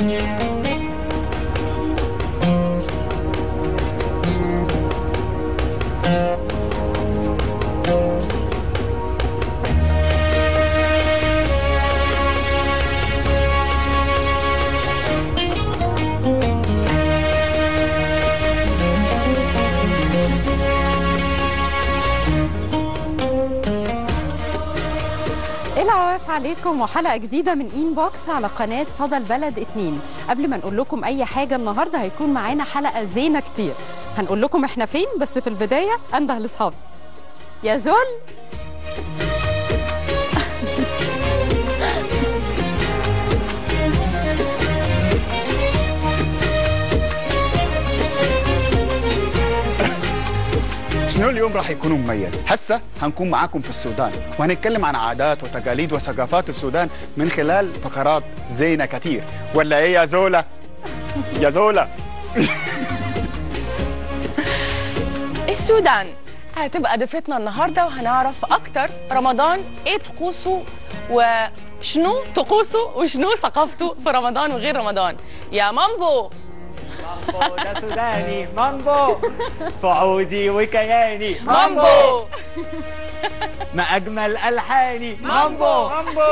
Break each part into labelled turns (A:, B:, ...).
A: ايه العواف عليكم وحلقه جديده من ان بوكس على قناه صدى البلد 2 قبل ما نقول لكم اي حاجه النهارده هيكون معانا حلقه زينه كتير هنقول لكم احنا فين بس في البدايه انده لاصحابي يا زول
B: شنو اليوم راح يكون مميز؟ هسه هنكون معاكم في السودان وهنتكلم عن عادات وتقاليد وثقافات السودان من خلال فقرات زينة كتير ولا ايه يا زولا؟ يا زولا
C: السودان هتبقى ضيفتنا النهارده وهنعرف اكتر رمضان ايه طقوسه وشنو طقوسه وشنو ثقافته في رمضان وغير رمضان يا مامبو
D: مامبو ده سوداني مامبو فعودي وكياني
C: مامبو
D: ما اجمل الحاني مامبو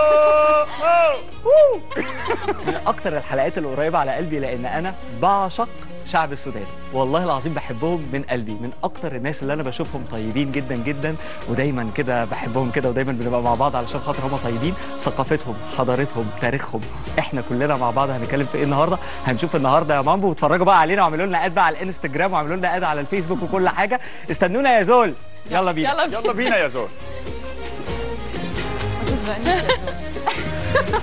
D: من اكتر الحلقات اللي قريبه على قلبي لان انا بعشق شعب السودان والله العظيم بحبهم من قلبي من اكتر الناس اللي انا بشوفهم طيبين جدا جدا ودايما كده بحبهم كده ودايما بنبقى مع بعض علشان خاطر هم طيبين ثقافتهم حضارتهم تاريخهم احنا كلنا مع بعض هنتكلم في ايه النهارده هنشوف النهارده يا مامبو واتفرجوا بقى علينا واعملوا لنا اد بقى على الانستجرام واعملوا لنا اد على الفيسبوك وكل حاجه استنونا يا زول يلا بينا
C: يلا بينا.
B: يلا بينا يا زول
A: ما تسبقنيش يا زول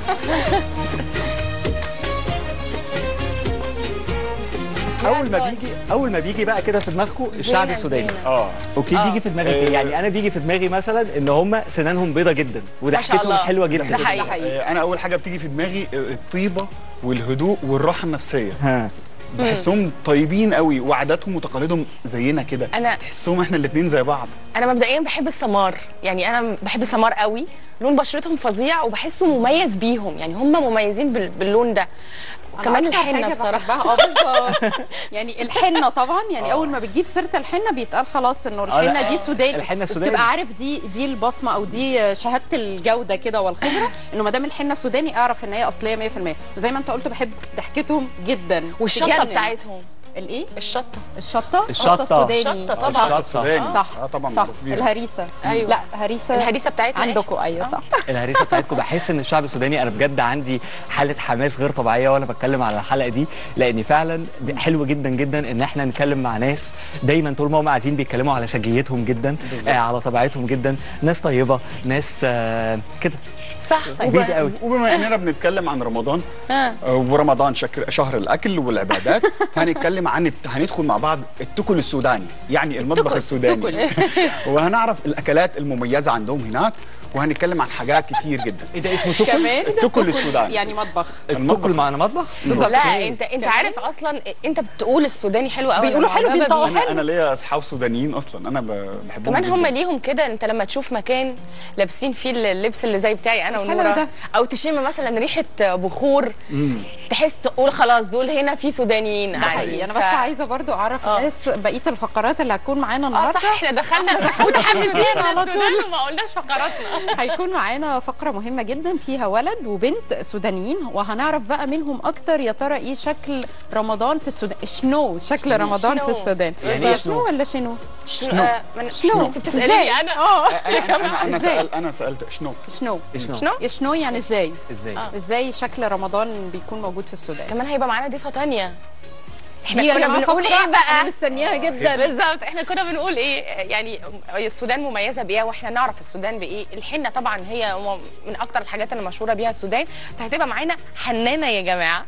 D: اول ما بيجي اول ما بيجي بقى كده في دماغكم الشعب
A: زينة
D: السوداني
A: زينة.
B: اه
D: اوكي
C: آه.
D: بيجي في دماغك ايه يعني انا بيجي في دماغي مثلا ان هم سنانهم بيضه جدا وضحكتهم
C: الله.
D: حلوه
C: ده
D: جدا
C: حقيقي.
A: ده حقيقي
B: آه، انا اول حاجه بتيجي في دماغي الطيبه والهدوء والراحه النفسيه
D: ها
B: بحسهم طيبين قوي وعاداتهم وتقاليدهم زينا كده
C: أنا-
B: تحسهم احنا الاثنين زي بعض
C: انا مبدئيا بحب السمار يعني انا بحب السمار قوي لون بشرتهم فظيع وبحسه مميز بيهم يعني هم مميزين بال- باللون ده كمان
A: أكتر
C: الحنه
A: حاجة
C: بصراحه
A: بحبها اه بالظبط يعني الحنه طبعا يعني اول ما بتجيب سيره الحنه بيتقال خلاص انه
D: لا،
A: الحنه دي سوداني
D: الحنة سوداني.
A: تبقى عارف دي دي البصمه او دي شهاده الجوده كده والخبره انه ما دام الحنه سوداني اعرف ان هي اصليه 100% وزي ما انت قلت بحب ضحكتهم جدا
C: والشطه
A: تجنن.
C: بتاعتهم
A: الايه
C: الشطه
A: الشطه
D: الشطة.
A: السوداني
C: الشطة طبعا.
A: صح
D: الشطة.
B: السوداني
A: صح
B: اه طبعا
A: صح
B: معروف بيها.
A: الهريسه
C: أيوة.
A: لا هريسه
C: الهريسه بتاعتنا إيه؟
A: عندكم ايوه صح
D: الهريسه بتاعتكم بحس ان الشعب السوداني انا بجد عندي حاله حماس غير طبيعيه وانا بتكلم على الحلقه دي لان فعلا حلو جدا جدا ان احنا نتكلم مع ناس دايما طول ما هم قاعدين بيتكلموا على سجيتهم جدا آه على طبيعتهم جدا ناس طيبه ناس آه كده
C: صح
D: بيض قوي
B: وبما اننا بنتكلم عن رمضان
C: ها.
B: آه، ورمضان شكر شهر الاكل والعبادات هنتكلم عن الت- هندخل مع بعض التكل السوداني يعني المطبخ
C: التكل،
B: السوداني وهنعرف الاكلات المميزه عندهم هناك وهنتكلم عن حاجات كتير جدا
D: ايه ده اسمه تكل
A: كمان
B: التكل السوداني
A: يعني مطبخ
D: التكل معنا مطبخ
A: بالظبط.
C: لا انت انت
A: كمان؟
C: عارف اصلا انت بتقول السوداني حلو قوي
A: بيقولوا
C: أنا
A: حلو،
C: معجبة
A: بينطقوا
C: بيه.
A: حلو.
B: انا انا ليا اصحاب سودانيين اصلا انا ب- بحبهم
C: كمان هم
B: جداً.
C: ليهم كده انت لما تشوف مكان لابسين فيه اللبس اللي زي بتاعي انا
A: الحلو
C: ونورا
A: ده.
C: او تشم مثلا ريحه بخور تحس تقول خلاص دول هنا في سودانيين
A: ده
C: عادي
A: حقيقي انا
C: ف-
A: بس عايزه برضو اعرف
C: آه.
A: الناس بقيه الفقرات اللي هتكون معانا
C: اه
A: النهارده
C: صح احنا دخلنا متحمسين على طول وما قلناش فقراتنا
A: هيكون معانا فقره مهمه جدا فيها ولد وبنت سودانيين وهنعرف بقى منهم اكتر يا ترى ايه شكل رمضان في السودان شنو شكل رمضان
C: شنو؟
A: في السودان
D: يعني إيه
A: شنو
D: شنو؟
A: ولا شنو
C: شنو آه، من-
A: شنو؟
C: انت بتساليني
A: إزاي؟
C: انا اه
B: انا انا انا
A: إزاي؟
B: سأل انا سالت شنو
A: شنو
D: شنو
C: شنو
A: شنو يعني ازاي
D: ازاي
C: آه.
A: ازاي شكل رمضان بيكون موجود في السودان
C: كمان هيبقى معانا ضيفه تانية احنا
A: دي يا
C: كنا
A: جماعة
C: بنقول
A: فقرة
C: ايه
A: انا
C: بقى
A: مستنياها جدا
C: بالظبط احنا كنا بنقول ايه يعني السودان مميزه بايه واحنا نعرف السودان بايه الحنه طبعا هي من اكتر الحاجات اللي مشهوره بيها السودان فهتبقى معانا حنانه يا جماعه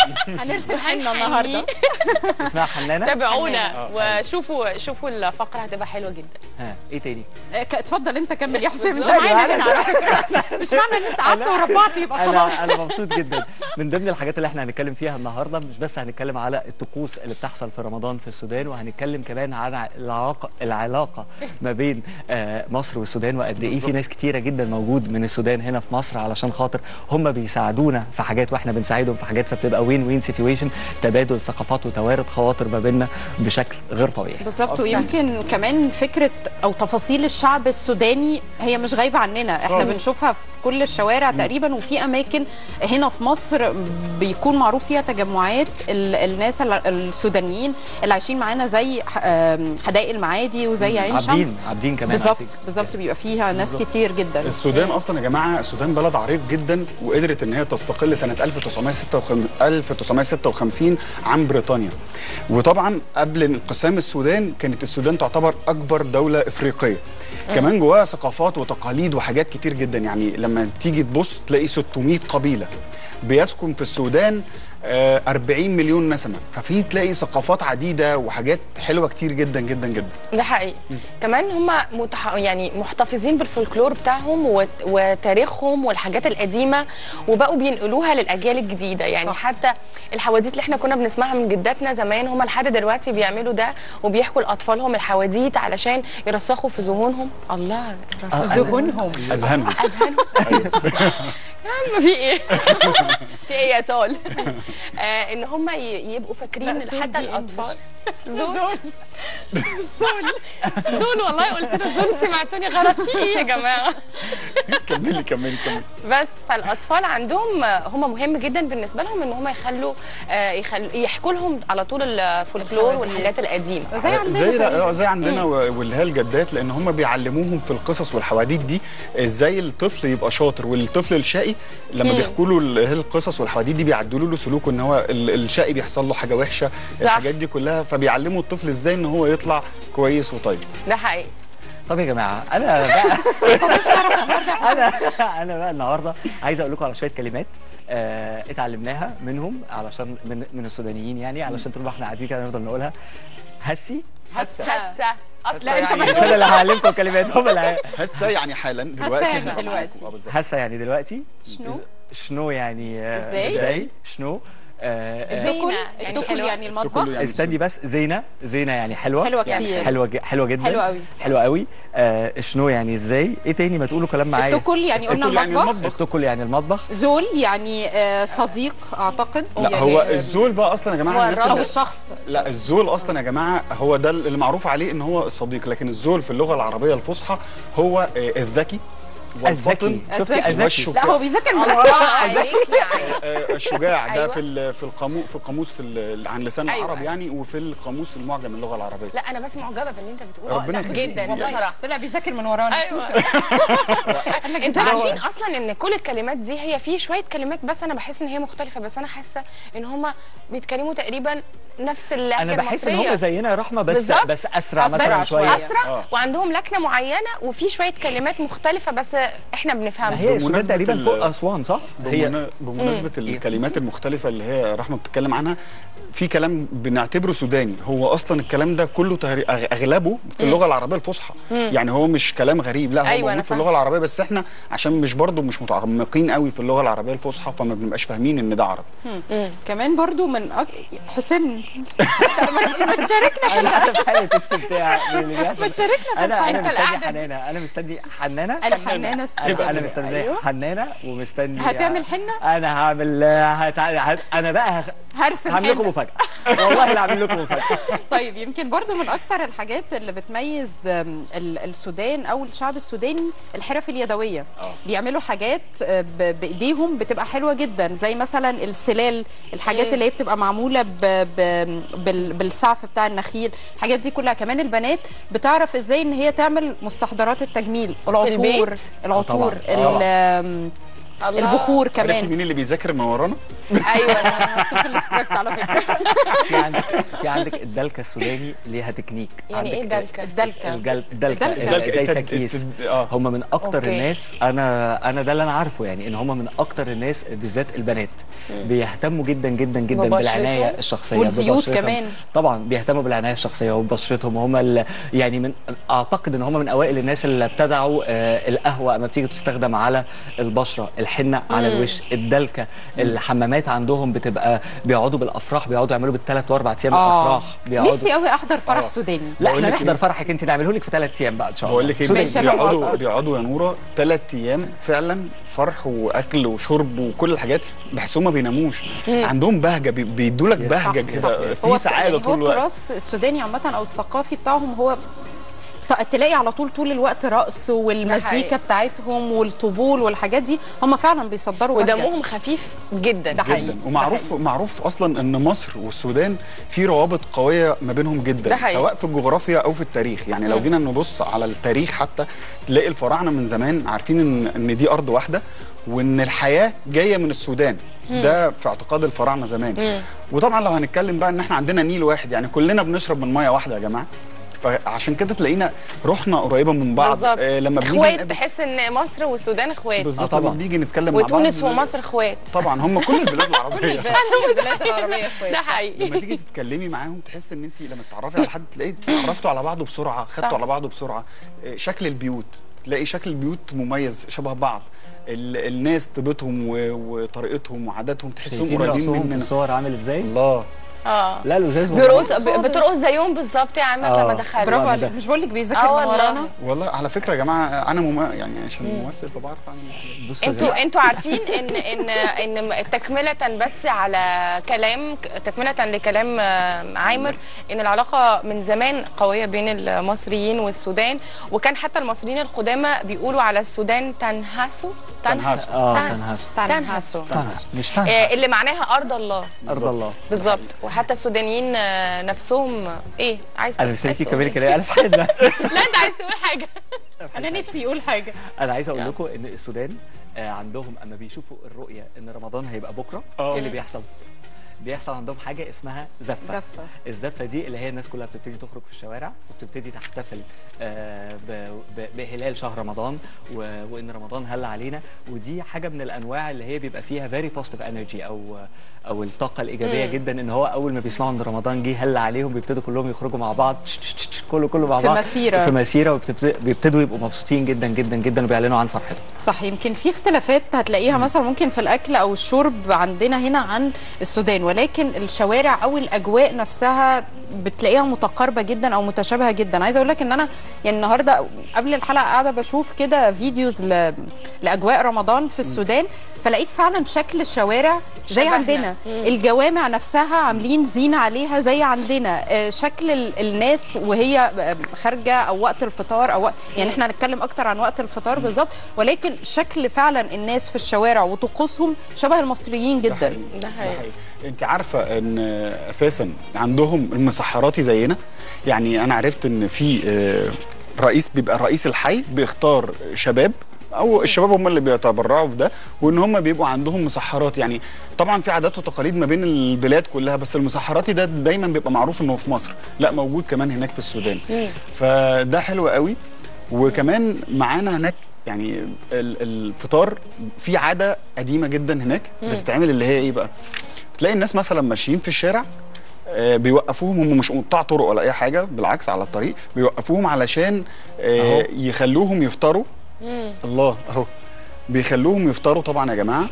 A: هنرسم حنه
C: هنحنيه.
A: النهارده
D: اسمها حنانه
C: تابعونا
B: حنانة.
C: وشوفوا شوفوا الفقره هتبقى حلوه جدا
D: ها ايه تاني
A: آه، ك- اتفضل انت كمل يا حسين انت
C: بالظبط.
A: معانا
D: أيوة،
A: هنا
D: أنا
A: على فكره مش معنى ان انت قعدت وربعت يبقى خلاص
D: انا انا مبسوط جدا من ضمن الحاجات اللي احنا هنتكلم فيها النهارده مش بس هنتكلم على الطقوس اللي بتحصل في رمضان في السودان وهنتكلم كمان عن العلاقه العلاقه ما بين آه، مصر والسودان وقد ايه في ناس كتيره جدا موجود من السودان هنا في مصر علشان خاطر هم بيساعدونا في حاجات واحنا بنساعدهم في حاجات فبتبقى وين وين سيتويشن تبادل ثقافات وتوارد خواطر ما بيننا بشكل غير طبيعي
A: بالظبط
B: أصلاً.
A: ويمكن كمان فكره او تفاصيل الشعب السوداني هي مش غايبه عننا احنا
B: خالص.
A: بنشوفها في كل الشوارع تقريبا وفي اماكن هنا في مصر بيكون معروف فيها تجمعات ال- الناس ال- السودانيين اللي عايشين معانا زي ح- آم، حدائق المعادي وزي عين شمس
D: عابدين عابدين كمان
A: بالظبط
D: عارفين.
A: بالظبط بيبقى فيها ناس
B: بالظبط.
A: كتير جدا
B: السودان اصلا يا جماعه السودان بلد عريق جدا وقدرت ان هي تستقل سنه 1956 1956 عن بريطانيا وطبعا قبل انقسام السودان كانت السودان تعتبر اكبر دوله افريقيه كمان جواها ثقافات وتقاليد وحاجات كتير جدا يعني لما تيجي تبص تلاقي 600 قبيله بيسكن في السودان آه، 40 مليون نسمه ففي تلاقي ثقافات عديده وحاجات حلوه كتير جدا جدا جدا
C: ده حقيقي كمان هم متح... يعني محتفظين بالفولكلور بتاعهم وت... وتاريخهم والحاجات القديمه وبقوا بينقلوها للاجيال الجديده يعني
A: صح.
C: صح. حتى الحواديت اللي احنا كنا بنسمعها من جداتنا زمان هم لحد دلوقتي بيعملوا ده وبيحكوا لاطفالهم الحواديت علشان يرسخوا في ذهونهم الله
D: آه،
A: ذهونهم
B: اذهانهم
C: اذهانهم يا عم في ايه في ايه يا سول آه ان هم ي- يبقوا فاكرين
A: لا،
C: ان
A: سول
C: حتى
A: دي
C: الاطفال
A: زول
C: زول زول زول والله قلت له زول سمعتوني غلط في ايه يا جماعه
B: كملي كملي كملي
C: بس فالاطفال عندهم آه، هم مهم جدا بالنسبه لهم ان هم يخلوا آه، يخل... يحكوا لهم على طول الفولكلور
A: الحواديت.
C: والحاجات القديمه
A: زي عندنا
B: زي
A: تقريباً.
B: اه زي عندنا و- واللي هي الجدات لان هم بيعلموهم في القصص والحواديت دي ازاي الطفل يبقى شاطر والطفل الشقي لما
C: مم.
B: بيحكوا له ال- هي القصص والحواديت دي بيعدلوا له سلوكه ان هو ال- الشقي بيحصل له حاجه وحشه
C: صح.
B: الحاجات دي كلها فبيعلموا الطفل ازاي ان هو يطلع كويس وطيب
C: ده حقيقي
D: طب يا جماعه انا بقى انا انا بقى النهارده عايز اقول لكم على شويه كلمات آه اتعلمناها منهم علشان من من السودانيين يعني علشان طول ما احنا قاعدين كده نفضل نقولها هسي
C: هسه اصلا
B: لا،
C: انت
B: يعني
D: مش انا اللي هعلمكم كلمات هم اللي هي-
B: هسه يعني حالا دلوقتي
A: يعني
B: هنبقى
A: دلوقتي.
B: معاكم. آه، بالظبط.
D: هسه يعني دلوقتي
A: شنو؟
D: شنو يعني آه،
A: إزاي؟
D: ازاي شنو آه، آه،
C: زي-
A: التكل
C: يعني
A: التكل
C: حلوة.
A: يعني
B: التكل
A: المطبخ
B: يعني
D: استني بس زينه زينه يعني حلوه
A: حلوة
D: يعني
A: كتير.
D: حلوه ج- حلوه جدا
A: حلوة قوي.
D: حلوه قوي آه شنو يعني ازاي ايه تاني ما تقولوا كلام معايا
A: التكل يعني قلنا
B: التكل يعني
A: المطبخ
B: المطبخ.
D: التكل يعني المطبخ
A: زول يعني آه، صديق اعتقد
B: لا
A: يعني
B: هو
A: آه،
B: الزول بقى اصلا يا جماعه
C: هو
B: الناس
A: او
C: الراجل.
B: اللي-
A: الشخص
B: لا الزول اصلا يا جماعه هو ده اللي معروف عليه ان هو الصديق لكن الزول في اللغه العربيه الفصحى هو آه، الذكي والفطن
D: الذكي شفتي
A: الذكي.
D: الذكي
B: والشك-
A: لا هو بيذاكر من
C: الله عليك يعني
B: آه، الشجاع ده
C: أيوة.
B: في ال- في القاموس في القاموس ال- عن لسان
C: أيوة.
B: العرب يعني وفي القاموس المعجم اللغه العربيه
C: لا انا بس معجبه باللي انت بتقوله
B: ربنا
C: لا،
B: يخليك.
C: جدا
B: والله.
C: بصراحه
A: طلع بيذاكر من ورانا
C: ايوه
A: سوسة.
C: انتوا عارفين اصلا ان كل الكلمات دي هي في شويه كلمات بس انا بحس ان هي مختلفه بس انا حاسه ان هم بيتكلموا تقريبا نفس اللهجه
D: انا بحس ان
C: المصرية.
D: هم زينا يا رحمه بس
C: بالظبط.
D: بس اسرع
A: أسرع
D: مثلا
A: شوية.
D: شويه
C: اسرع
B: آه.
C: وعندهم لكنه معينه وفي شويه كلمات مختلفه بس احنا
D: ما
C: بنفهمها
D: هي السودان
B: بمناسبة
D: تقريبا
B: ال-
D: فوق اسوان صح هي
B: بمنا- بمناسبه الكلمات المختلفه اللي هي رحمه بتتكلم عنها في كلام بنعتبره سوداني هو اصلا الكلام ده كله تهري- أغ- اغلبه في اللغه العربيه الفصحى يعني هو مش كلام غريب لا هو
C: أيوة، أنا
B: موجود في
C: فاهمة.
B: اللغه العربيه بس احنا عشان مش برضو مش متعمقين قوي في اللغه العربيه الفصحى فما بنبقاش فاهمين ان ده عربي
A: كمان برضو من أك... حسام ما ما تشاركنا في
D: انا قاعده في حاله استمتاع باللي
A: ما
D: بيحصل
A: تشاركنا في
D: انا
A: الحاجة
D: انا مستني
A: القعدة دي.
D: حنانه انا مستني حنانه
A: الحنانة السودانية
D: انا انا مستني
A: أيوة.
D: حنانه ومستني
A: هتعمل حنة؟
D: انا هعمل هت... هت... انا بقى هخ...
A: هرسم
D: هعمل لكم
A: حنة.
D: مفاجاه والله لا هعمل لكم مفاجاه
A: طيب يمكن برضو من اكتر الحاجات اللي بتميز آم، ال- السودان او الشعب السوداني الحرف اليدويه بيعملوا حاجات آه، ب- بايديهم بتبقى حلوه جدا زي مثلا السلال الحاجات
C: مم.
A: اللي هي بتبقى معموله ب ب بال بالسعف بتاع النخيل الحاجات دي كلها كمان البنات بتعرف ازاي ان هي تعمل مستحضرات التجميل العطور
C: البيت؟
A: العطور
D: طبعاً.
A: ال-
D: طبعاً.
A: آم،
C: الله.
A: البخور
B: عرفتي
A: كمان
B: مين اللي بيذاكر من ورانا
A: ايوه انا مكتوب في السكريبت على فكره
D: في عندك في عندك الدلكه السوداني ليها تكنيك
C: يعني ايه
D: عندك
C: دلكة؟
A: الدلكه
D: الجل... الدلكه
A: الدلكة.
D: ال- زي
B: التد-
D: تكييس
B: التد- اه
D: هم من اكتر
C: أوكي.
D: الناس انا انا ده اللي انا عارفه يعني ان هم من اكتر الناس بالذات البنات بيهتموا جدا جدا جدا
C: ببشرتهم؟
D: بالعنايه الشخصيه
A: والزيوت
D: ببشرتهم.
A: كمان.
D: طبعا بيهتموا بالعنايه الشخصيه وببشرتهم هم ال- يعني من اعتقد ان هم من اوائل الناس اللي ابتدعوا آه، القهوه اما بتيجي تستخدم على البشره الحنه على الوش الدلكه الحمامات عندهم بتبقى بيقعدوا بالافراح بيقعدوا يعملوا بالثلاث واربع ايام الافراح بيقعدوا
A: نفسي قوي احضر فرح
B: آه.
A: سوداني
D: لا
B: بقول
D: احنا
B: لك
D: نحضر
B: إيه؟
D: فرحك انت نعمله لك في ثلاث ايام بقى ان شاء الله
B: بقول لك ايه
D: سوداني.
A: ماشي، أنا
B: بيقعدوا
A: موافقة.
B: بيقعدوا يا نوره ثلاث ايام فعلا فرح واكل وشرب وكل الحاجات بحسهم ما بيناموش عندهم بهجه بي- بيدوا لك بهجه كده
A: هو
B: في سعاده
A: يعني
B: طول
A: هو
B: الوقت
A: التراث السوداني عامه او الثقافي بتاعهم هو ت- تلاقي على طول طول الوقت رقص والمزيكا
C: حقيقي.
A: بتاعتهم والطبول والحاجات دي هم فعلا بيصدروا بهجة.
C: ودمهم خفيف جدا
A: ده حقيقي.
B: جدا ومعروف معروف اصلا ان مصر والسودان في روابط قويه ما بينهم
C: ده
B: جدا
C: حقيقي.
B: سواء في الجغرافيا او في التاريخ يعني لو جينا نبص على التاريخ حتى تلاقي الفراعنه من زمان عارفين ان ان دي ارض واحده وان الحياه جايه من السودان ده في اعتقاد الفراعنه زمان وطبعا لو هنتكلم بقى ان احنا عندنا نيل واحد يعني كلنا بنشرب من ميه واحده يا جماعه فعشان كده تلاقينا روحنا قريبه من بعض
C: بالظبط
B: آه لما بنيجي
C: اخوات
B: نقابل-
C: تحس ان مصر والسودان اخوات
B: بالظبط
D: آه
B: لما
D: طبعا.
B: بنيجي نتكلم مع بعض
C: وتونس ومصر اخوات
B: طبعا هم كل البلاد
A: كل
B: العربيه
A: البلاد كل البلاد العربيه اخوات
C: ده حقيقي
B: لما تيجي تتكلمي معاهم تحس ان انت لما تتعرفي على حد تلاقي اتعرفتوا على بعض بسرعه
C: صح.
B: خدتوا على بعض بسرعه إيه، شكل البيوت تلاقي شكل البيوت مميز شبه بعض ال- الناس طيبتهم و- وطريقتهم وعاداتهم تحسهم
D: شايفين
B: قريبين
D: رقصهم في
B: مننا
D: الصور عامل ازاي
B: الله
C: اه
D: لا الازاز
C: بيرقص
A: خالص.
C: بترقص زيهم بالظبط يا عامر
D: آه.
C: لما دخلت
A: برافو
D: ده.
A: عليك مش بقول لك بيذاكر
C: اه
A: من
C: والله
A: ورانا
B: والله على فكره يا جماعه انا مم... يعني عشان ممثل فبعرف اعمل
D: بصوا يا
C: انتوا
D: جماعة،
C: انتوا عارفين ان ان ان تكمله بس على كلام تكمله لكلام آه، عامر ان العلاقه من زمان قويه بين المصريين والسودان وكان حتى المصريين القدامى بيقولوا على السودان تنهسوا
B: تنهسوا.
D: اه
C: تن-
D: تنهس
C: تنهسوا
D: تنهس مش
C: آه،
D: تنهس
C: اللي معناها ارض الله
D: ارض الله
C: بالظبط وحتى السودانيين آه، نفسهم آه، ايه عايز
D: انا
C: عايز
D: مستنيكي
C: تقول
D: تكملي
C: إيه؟
D: كلام انا في حاجه
C: لا انت عايز تقول حاجه
A: انا نفسي يقول حاجه
D: انا عايز اقول لكم ان السودان آه، عندهم اما بيشوفوا الرؤيه ان رمضان هيبقى بكره
B: آه.
D: ايه اللي بيحصل بيحصل عندهم حاجه اسمها زفه
A: زفة.
D: الزفه دي اللي هي الناس كلها بتبتدي تخرج في الشوارع وبتبتدي تحتفل آه، ب- ب- بهلال شهر رمضان و- وان رمضان هل علينا ودي حاجه من الانواع اللي هي بيبقى فيها فيري بوزيتيف انرجي او او الطاقه الايجابيه جدا ان هو اول ما بيسمعوا ان رمضان جه هل عليهم بيبتدوا كلهم يخرجوا مع بعض تش- تش- تش- كله كله مع
A: في
D: بعض
A: مسيرة.
D: في مسيره وبيبتدوا يبقوا مبسوطين جدا جدا جدا وبيعلنوا عن فرحتهم
A: صح يمكن في اختلافات هتلاقيها مثلا ممكن في الاكل او الشرب عندنا هنا عن السودان ولكن الشوارع او الاجواء نفسها بتلاقيها متقاربه جدا او متشابهه جدا عايزه اقول لك ان انا يعني النهارده قبل الحلقه قاعده بشوف كده فيديوز ل... لاجواء رمضان في السودان فلقيت فعلا شكل الشوارع زي
C: شبهنا.
A: عندنا الجوامع نفسها عاملين زينه عليها زي عندنا آه، شكل ال- الناس وهي آه، خارجه او وقت الفطار او وقت يعني احنا هنتكلم اكتر عن وقت الفطار بالظبط ولكن شكل فعلا الناس في الشوارع وطقوسهم شبه المصريين
B: ده
A: جدا
B: حقيقي.
C: ده حقيقي.
B: انت عارفه ان اساسا عندهم المسحراتي زينا يعني انا عرفت ان في آه، رئيس بيبقى رئيس الحي بيختار شباب او الشباب هم اللي بيتبرعوا بده وان هم بيبقوا عندهم مسحرات يعني طبعا في عادات وتقاليد ما بين البلاد كلها بس المسحراتي ده دايما بيبقى معروف انه في مصر لا موجود كمان هناك في السودان فده حلو قوي وكمان معانا هناك يعني ال- الفطار في عاده قديمه جدا هناك بتتعمل اللي هي ايه بقى تلاقي الناس مثلا ماشيين في الشارع آه، بيوقفوهم هم مش قطاع طرق ولا اي حاجه بالعكس على الطريق بيوقفوهم علشان آه،
D: أهو.
B: يخلوهم يفطروا الله اهو بيخلوهم يفطروا طبعا يا جماعه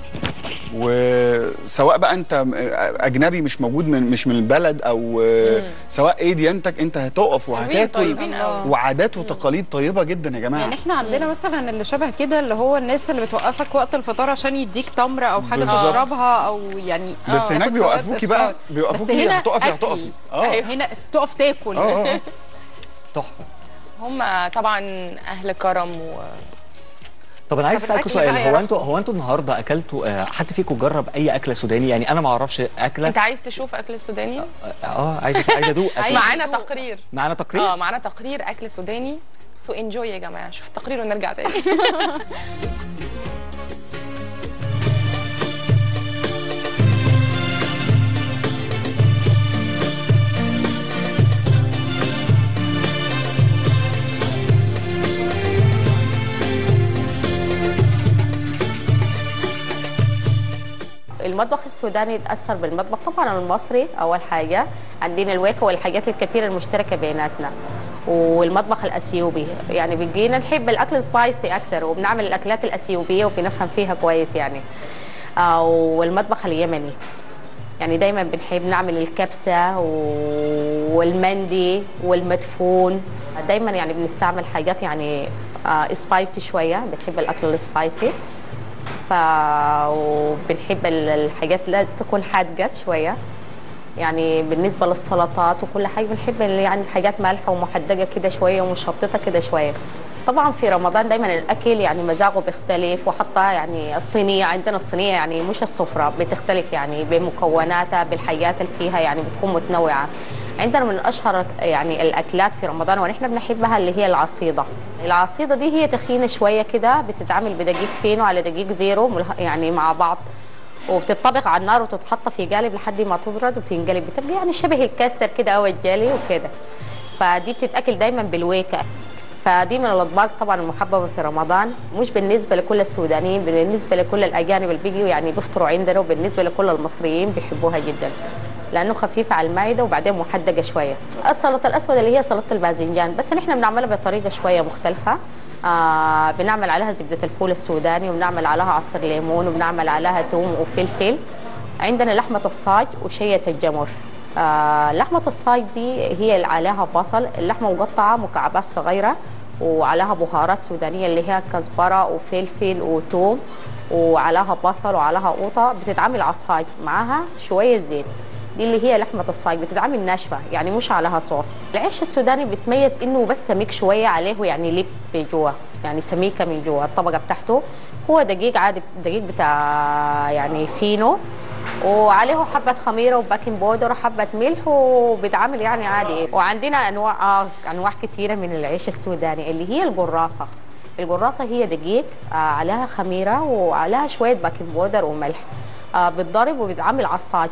B: وسواء بقى انت اجنبي مش موجود من مش من البلد او آه، سواء ايه ديانتك انت هتقف وهتاكل
C: طيبين قوي
B: وعادات وتقاليد طيبه جدا يا جماعه
A: يعني احنا عندنا مثلا اللي شبه كده اللي هو الناس اللي بتوقفك وقت الفطار عشان يديك تمره او حاجه
B: بالظبط.
A: تشربها او يعني
B: بس
A: تاخد
B: هناك
A: ثواب
B: بيوقفوكي بقى
A: إفطار.
B: بيوقفوكي
A: بس هنا
B: هتقفي
A: أكل.
B: هتقفي اه
A: هنا تقف تاكل
B: اه اه
D: تحفه
C: هم طبعا اهل كرم و
D: طب انا عايز
A: طب
D: اسالكم
A: الأكل
D: سؤال
A: بقى يا
D: هو
A: رحمة.
D: انتوا هو انتوا النهارده اكلتوا آه، حد فيكم جرب اي اكله سوداني يعني انا ما اعرفش اكله
C: انت عايز تشوف اكل السوداني
D: اه عايز عايز ادوق أكل.
A: عايز
C: معانا
A: تدوق.
C: تقرير
D: معانا تقرير
C: اه معانا تقرير اكل سوداني سو انجوي يا جماعه شوف التقرير ونرجع تاني
E: المطبخ السوداني اتاثر بالمطبخ طبعا المصري اول حاجه عندنا الويكا والحاجات الكثيره المشتركه بيناتنا والمطبخ الاثيوبي يعني بيجينا نحب الاكل سبايسي اكثر وبنعمل الاكلات الاثيوبيه وبنفهم فيها كويس يعني آه، والمطبخ اليمني يعني دايما بنحب نعمل الكبسه و- والمندي والمدفون دايما يعني بنستعمل حاجات يعني آه سبايسي شويه بنحب الاكل السبايسي ف وبنحب ال- الحاجات لا تكون حادقه شويه يعني بالنسبه للسلطات وكل حاجه بنحب ال- يعني الحاجات مالحه ومحدقه كده شويه ومشططه كده شويه طبعا في رمضان دايما الاكل يعني مذاقه بيختلف وحتى يعني الصينيه عندنا الصينيه يعني مش السفره بتختلف يعني بمكوناتها بالحاجات اللي فيها يعني بتكون متنوعه عندنا من اشهر يعني الاكلات في رمضان ونحن بنحبها اللي هي العصيده العصيده دي هي تخينه شويه كده بتتعمل بدقيق فينو على دقيق زيرو مله- يعني مع بعض وبتطبخ على النار وتتحط في قالب لحد ما تبرد وبتنقلب بتبقى يعني شبه الكاستر كده او الجالي وكده فدي بتتاكل دايما بالويكه فدي من الاطباق طبعا المحببه في رمضان مش بالنسبه لكل السودانيين بالنسبه لكل الاجانب اللي بيجوا يعني بيفطروا عندنا وبالنسبه لكل المصريين بيحبوها جدا لانه خفيفه على المعده وبعدين محدقه شويه السلطه الاسود اللي هي سلطه الباذنجان بس نحن بنعملها بطريقه شويه مختلفه آه بنعمل عليها زبده الفول السوداني وبنعمل عليها عصير ليمون وبنعمل عليها ثوم وفلفل عندنا لحمه الصاج وشيه الجمر آه لحمه الصاج دي هي اللي عليها بصل اللحمه مقطعه مكعبات صغيره وعليها بهارات سودانيه اللي هي كزبره وفلفل وثوم وعليها بصل وعليها قوطه بتتعمل على الصاج معاها شويه زيت دي اللي هي لحمه الصاج بتتعمل ناشفه يعني مش عليها صوص العيش السوداني بيتميز انه بس سميك شويه عليه يعني لب جوا يعني سميكه من جوا الطبقه بتاعته هو دقيق عادي دقيق بتاع يعني فينو وعليه حبة خميرة وباكنج بودر وحبة ملح وبيتعمل يعني عادي وعندنا أنواع آه أنواع كثيرة من العيش السوداني اللي هي القراصة القراصة هي دقيق آه عليها خميرة وعليها شوية باكنج بودر وملح آه بتضرب وبيتعمل عصاج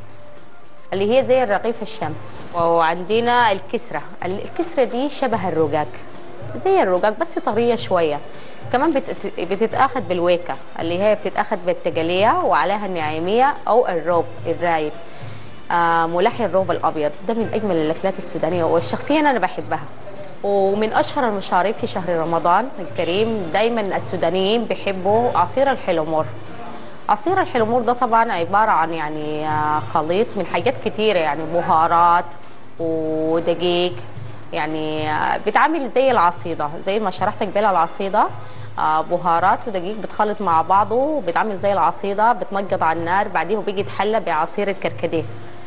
E: اللي هي زي الرغيف الشمس وعندنا الكسرة الكسرة دي شبه الرقاق زي الرقاق بس طرية شوية كمان بتت- بتتاخد بالويكة اللي هي بتتاخد بالتقلية وعليها النعيمية أو الروب الرايب آه ملحي الروب الأبيض ده من أجمل الأكلات السودانية والشخصيا أنا بحبها ومن أشهر المشاريب في شهر رمضان الكريم دايما السودانيين بيحبوا عصير الحلمور عصير الحلمور ده طبعا عبارة عن يعني آه، خليط من حاجات كتيرة يعني بهارات ودقيق يعني آه، بيتعمل زي العصيدة زي ما شرحتك بلا العصيدة آه، بهارات ودقيق بتخلط مع بعضه وبيتعمل زي العصيدة بتنقط على النار بعديه بيجي يتحلى بعصير الكركديه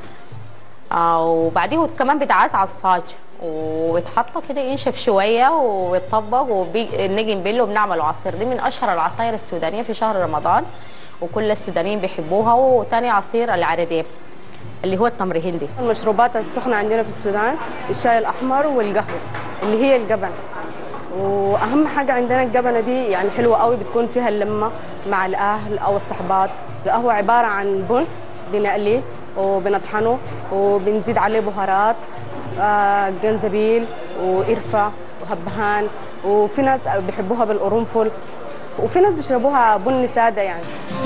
E: آه، وبعديه كمان بيتعاز على الصاج ويتحط كده ينشف شويه ويتطبق ونجي نبله وبنعمله عصير دي من اشهر العصاير السودانيه في شهر رمضان وكل السودانيين بيحبوها وتاني عصير العرديب اللي هو التمر هندي
F: المشروبات السخنة عندنا في السودان الشاي الأحمر والقهوة اللي هي الجبن وأهم حاجة عندنا الجبنة دي يعني حلوة قوي بتكون فيها اللمة مع الأهل أو الصحبات القهوة عبارة عن بن بنقليه وبنطحنه وبنزيد عليه بهارات آه، جنزبيل وقرفة وهبهان وفي ناس بيحبوها بالقرنفل وفي ناس بيشربوها بن سادة يعني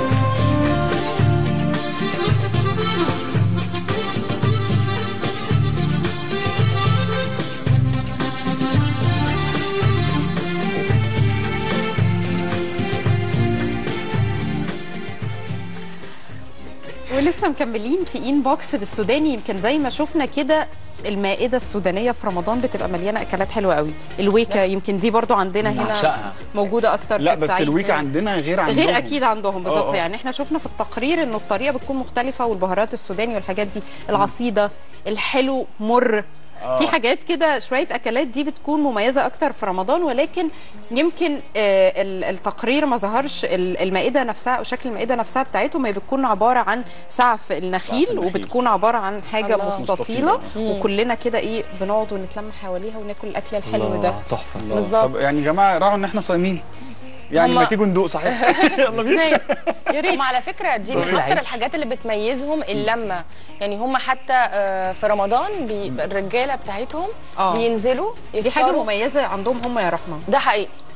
A: ولسه مكملين في ان بوكس بالسوداني يمكن زي ما شفنا كده المائده السودانيه في رمضان بتبقى مليانه اكلات حلوه قوي الويكا يمكن دي برضو عندنا هنا
D: بعشقها.
A: موجوده اكتر
B: لا
A: في
B: بس
A: الصعيد.
B: الويكا عندنا غير عندهم
A: غير اكيد عندهم بالظبط
B: آه.
A: يعني احنا شفنا في التقرير انه الطريقه بتكون مختلفه والبهارات السوداني والحاجات دي العصيده الحلو مر في حاجات كده شويه اكلات دي بتكون مميزه اكتر في رمضان ولكن يمكن آه، ال- التقرير ما ظهرش ال- المائده نفسها او شكل المائده نفسها بتاعتهم هي بتكون عباره عن سعف النخيل
B: النخيل.
A: وبتكون عباره عن حاجه
C: الله.
A: مستطيله
B: مستطيلة.
A: وكلنا كده ايه بنقعد ونتلم حواليها وناكل الاكل الحلو ده
D: الله، تحفه
C: بالظبط
B: طب يعني يا جماعه راعوا ان احنا صايمين يعني
C: هما-
B: ما تيجوا ندوق صحيح يلا بينا
A: ازاي يا ريت
C: هم على فكره دي من
D: بص
C: اكتر
D: العيش.
C: الحاجات اللي بتميزهم اللمه يعني هم حتى آه، في رمضان بي الرجاله بتاعتهم
A: آه.
C: بينزلوا
A: دي حاجه
C: يفطروا.
A: مميزه عندهم هم يا رحمه
C: ده حقيقي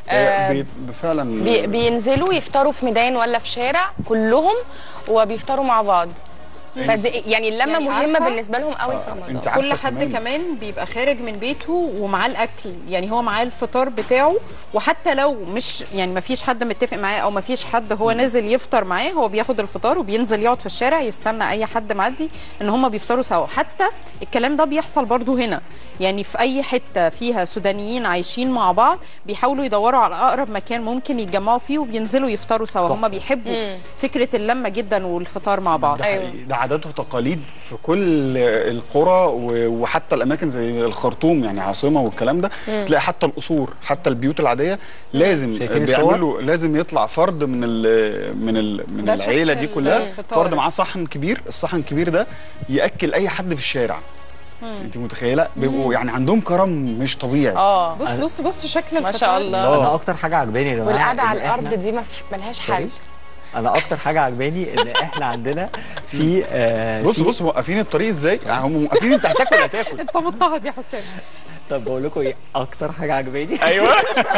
C: آه،
B: بي- فعلا
C: بي بينزلوا يفطروا في ميدان ولا في شارع كلهم وبيفطروا مع بعض فدي يعني اللمه
A: يعني
C: مهمه
A: عارفة؟
C: بالنسبه لهم قوي في رمضان
B: انت عارفه
A: كل حد
B: كمان
A: كمان بيبقى خارج من بيته ومعاه الاكل يعني هو معاه الفطار بتاعه وحتى لو مش يعني ما فيش حد متفق معاه او ما فيش حد هو نازل يفطر معاه هو بياخد الفطار وبينزل يقعد في الشارع يستنى اي حد معدي ان هم بيفطروا سوا حتى الكلام ده بيحصل برضو هنا يعني في اي حته فيها سودانيين عايشين مع بعض بيحاولوا يدوروا على اقرب مكان ممكن يتجمعوا فيه وبينزلوا يفطروا سوا هم
D: تحفة.
A: بيحبوا
C: مم.
A: فكره اللمه جدا والفطار مع بعض
B: ده,
C: أيوة.
B: حقيقي. ده عادات وتقاليد في كل القرى و- وحتى الاماكن زي الخرطوم يعني عاصمه والكلام ده تلاقي حتى القصور حتى البيوت العاديه لازم
D: شايفين
B: بيعملوا لازم يطلع فرد من ال من ال من
A: ده
B: العيله
A: شكل
B: دي كلها
A: الفطار.
B: فرد معاه صحن كبير الصحن الكبير ده ياكل اي حد في الشارع انت متخيله بيبقوا يعني عندهم كرم مش طبيعي
C: اه
A: بص بص بص شكل
C: ما
A: الفطار
C: شاء الله
B: الله.
D: انا اكتر حاجه عجباني يا جماعه
C: والقعده
D: إن
C: على الارض
D: إحنا-
C: دي ما في- ملهاش حل
D: سوري؟ انا اكتر حاجه عجباني ان احنا عندنا في آه
B: بص
D: في-
B: بص موقفين الطريق ازاي يعني هم موقفين انت هتاكل هتاكل
A: انت مضطهد يا حسام
D: طب بقول لكم ايه اكتر حاجه عجباني
B: ايوه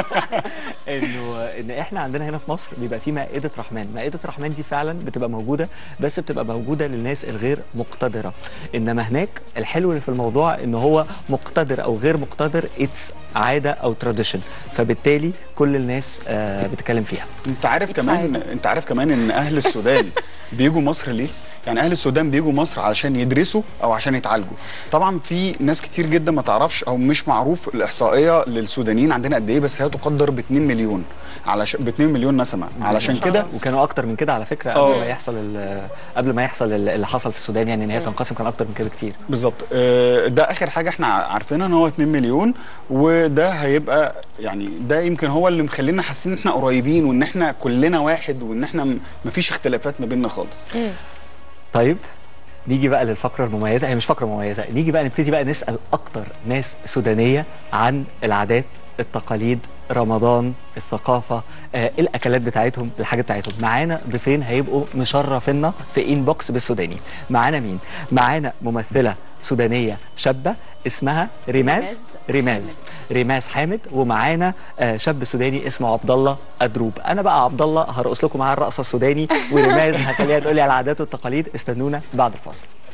D: انه ان احنا عندنا هنا في مصر بيبقى في مائده رحمن مائده رحمن دي فعلا بتبقى موجوده بس بتبقى موجوده للناس الغير مقتدره انما هناك الحلو اللي في الموضوع ان هو مقتدر او غير مقتدر اتس عاده او تراديشن فبالتالي كل الناس آه بتتكلم فيها
B: انت عارف
A: It's
B: كمان
A: عادي.
B: انت عارف كمان ان اهل السودان بيجوا مصر ليه؟ يعني اهل السودان بيجوا مصر علشان يدرسوا او عشان يتعالجوا. طبعا في ناس كتير جدا ما تعرفش او مش معروف الاحصائيه للسودانيين عندنا قد ايه بس هي تقدر ب 2 مليون علشان ب 2 مليون نسمه علشان كده
D: وكانوا اكتر من كده على فكره
B: اه.
D: قبل ما يحصل ال- قبل ما يحصل ال- اللي حصل في السودان يعني ان هي تنقسم كان اكتر من كده كتير
B: بالظبط آه، ده اخر حاجه احنا عارفينها ان هو 2 مليون وده هيبقى يعني ده يمكن هو اللي مخلينا حاسين ان احنا قريبين وان احنا كلنا واحد وان احنا م- مفيش اختلافات ما بيننا خالص.
D: طيب نيجي بقى للفقره المميزه هي مش فقره مميزه نيجي بقى نبتدي بقى نسال اكتر ناس سودانيه عن العادات التقاليد رمضان الثقافه آه الاكلات بتاعتهم الحاجات بتاعتهم معانا ضيفين هيبقوا مشرفينا في ان بوكس بالسوداني معانا مين معانا ممثله سودانيه شابه اسمها ريماز
A: ريماز
D: ريماز ريماز حامد ومعانا آه، شاب سوداني اسمه عبد الله ادروب انا بقى عبد الله هرقص لكم معاه الرقصه السوداني وريماز هخليها تقول لي على العادات والتقاليد استنونا بعد الفاصل